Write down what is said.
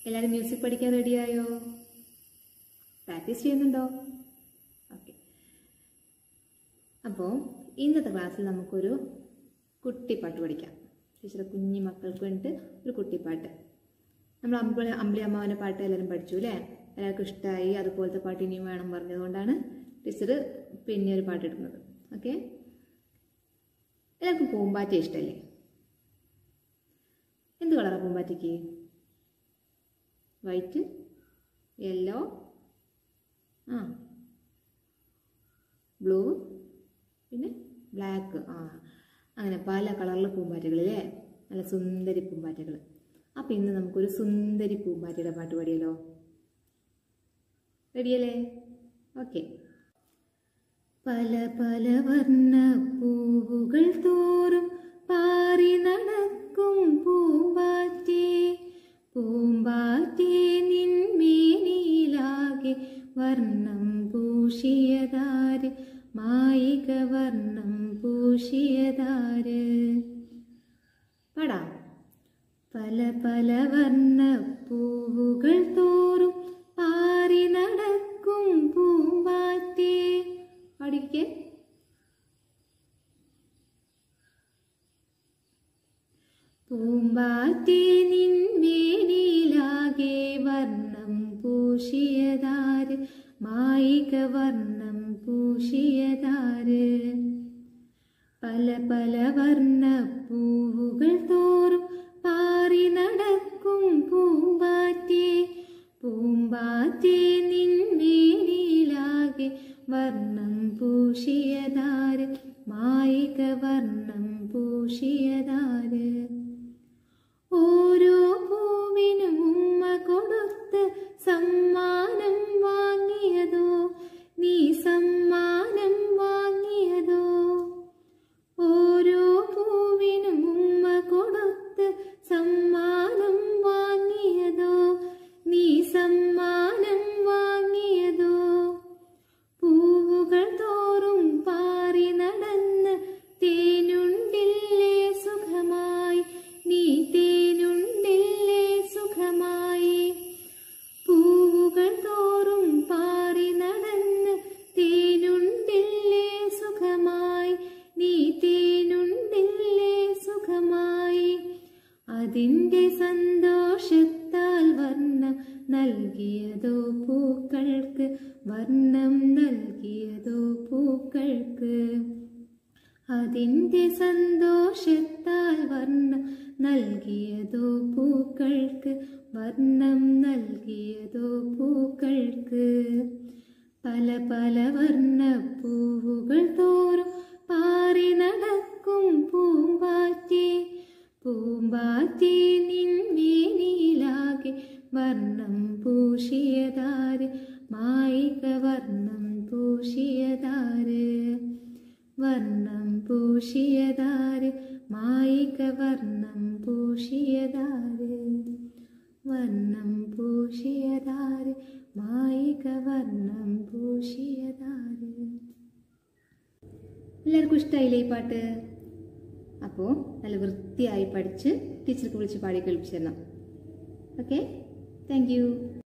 എല്ലാവരും മ്യൂസിക് പഠിക്കാൻ റെഡിയായോ പ്രാക്ടീസ് ചെയ്യുന്നുണ്ടോ ഓക്കെ അപ്പോൾ ഇന്നത്തെ ക്ലാസ്സിൽ നമുക്കൊരു കുട്ടിപ്പാട്ട് പഠിക്കാം ടീച്ചറെ കുഞ്ഞു മക്കൾക്ക് വേണ്ടിയിട്ട് ഒരു കുട്ടിപ്പാട്ട് നമ്മൾ അമ്പിളി അമ്പിളി അമ്മാവൻ്റെ പാട്ട് എല്ലാവരും പഠിച്ചു അല്ലേ എല്ലാവർക്കും ഇഷ്ടമായി അതുപോലത്തെ പാട്ട് ഇനിയും വേണം പറഞ്ഞതുകൊണ്ടാണ് ടീച്ചർ പിന്നെ ഒരു പാട്ട് എടുക്കുന്നത് ഓക്കെ എല്ലാവർക്കും പൂമ്പാറ്റ ഇഷ്ടമല്ലേ എന്ത് കളറാണ് പൂമ്പാറ്റയ്ക്ക് വൈറ്റ് യെല്ലോ ആ ബ്ലൂ പിന്നെ ബ്ലാക്ക് ആ അങ്ങനെ പല കളറിലെ പൂമ്പാറ്റകളില്ലേ നല്ല സുന്ദരി പൂമ്പാറ്റകൾ അപ്പം ഇന്ന് നമുക്കൊരു സുന്ദരി പൂമ്പാറ്റയുടെ പാട്ട് പാടിയല്ലോ റെഡിയല്ലേ ഓക്കെ പല പല വർണ്ണ പൂവുകൾ തോറും പാറി നടക്കും പൂമ്പാറ്റേ പൂമ്പാറ്റേ നിന്മേനിയിലാകെ വർണ്ണം പൂശിയതാര് മായിക വർണ്ണം പൂശിയതാര് പാടാം പല പല വർണ്ണ പൂവുകൾ തോറും പാറി നടക്കും പൂമ്പാറ്റേ പാടിക്കേ പൂമ്പാറ്റേ നിന്മേനിയിലാകെ വർണ്ണം പൂശിയതാര് മായിക വർണ്ണം പൂശിയതാര് പല പല വർണ്ണ പൂവുകൾ തോറും പാറി നടക്കും പൂമ്പാറ്റേ പൂമ്പാറ്റേ നിന്മേനിയിലാകെ വർണ്ണം പൂശിയതാര് മായിക വർണ്ണം പൂശിയതാര് ഓരോ പൂവിനും ഉമ്മ കൊടുത്ത് സമ്മാനം വാങ്ങിയതോ നീ സമ്മാനം വാങ്ങിയതോ ഓരോ പൂവിനും ഉമ്മ കൊടുത്ത് സമ്മാനം വാങ്ങിയതോ നീ സമ്മാനം വാങ്ങിയതോ പൂവുകൾ തോറും പാറി നടന്ന് തേനുണ്ടില്ലേ സുഖമായി നീ തേനുണ്ടില്ലേ സുഖമായി പൂവുകൾ തോറും പാറി നടന്ന് തേനുണ്ടില്ലേ സുഖമായി നീ തേനുണ്ടില്ലേ സുഖമായി അതിൻ്റെ സന്തോഷത്താൽ വർണ്ണം നൽകിയതോ പൂക്കൾക്ക് വർണ്ണം നൽകിയതോ പൂക്കൾക്ക് അതിൻ്റെ സന്തോഷത്താൽ വർണ്ണം നൽകിയതോ പൂക്കൾക്ക് വർണ്ണം നൽകിയതോ പൂക്കൾക്ക് പല പല വർണ്ണ പൂവുകൾ തോറും പാറി നടക്കും പൂമ്പാറ്റേ പൂമ്പാറ്റേ നിന്മേനിയിലാകെ വർണ്ണം പൂശിയതാര് മായിക വർണ്ണം പൂശിയതാര് വർണ്ണം പൂശിയതാര് മായിക വർണ്ണം പൂശിയതാര് വർണ്ണം പൂശിയതാര് മായിക വർണ്ണം പൂശിയതാര് എല്ലാവർക്കും ഇഷ്ടമായില്ലേ ഈ പാട്ട് അപ്പോൾ നല്ല വൃത്തിയായി പഠിച്ച് ടീച്ചർക്ക് വിളിച്ച് പാടി കേൾപ്പിച്ചു തരണം ഓക്കെ താങ്ക് യു